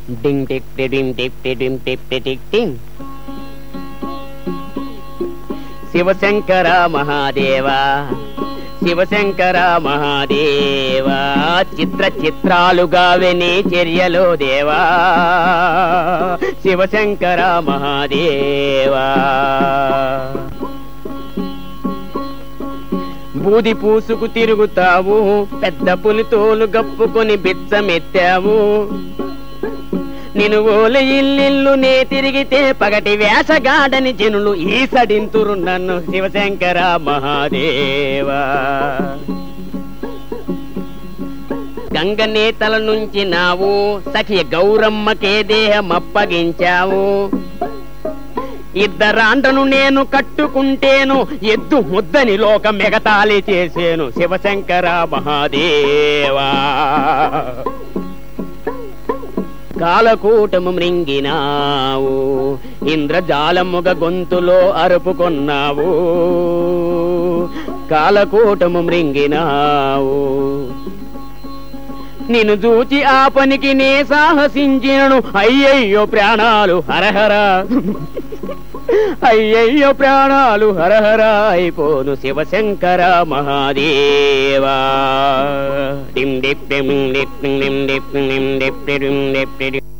డింగ్ టిక్ టిడింగ్ టిక్ టిడింగ్ టిక్ టిక్ టింగ్ శివశంకర మహాదేవా శివశంకర మహాదేవా చిత్ర చిత్రాలుగా విని చర్యలో దేవా శివశంకర మహాదేవా బూది పూసుకు తిరుగుతావు పెద్ద పులితోలు గప్పుకొని బిచ్చమెత్తావు నిన్ను ఓల ఇల్లిల్లు నే తిరిగితే పగటి వేషగాడని జనులు ఈసడింతురు నన్ను శివశంకర మహాదేవా గంగ నేతల నుంచి నావు సఖి గౌరమ్మకే దేహం అప్పగించావు ఇద్దరాండను నేను కట్టుకుంటేను ఎద్దు ముద్దని లోక మెగతాళి చేసేను శివశంకర మహాదేవా కాలకూటము మృంగినావు ఇంద్రజాలముగ గొంతులో అరుపుకొన్నావు కాలకూటము మృంగినావు నిన్ను చూచి ఆ పనికి నే సాహసించినను అయ్యయ్యో ప్రాణాలు హరహర అయ్యయ్యో ప్రాణాలు హరహర అయిపోను శివశంకర మహాదేవా డిమ్ డిప్ డిమ్ డిప్ డిమ్ డిప్ డిమ్ డిప్ డిమ్ డిప్ డిమ్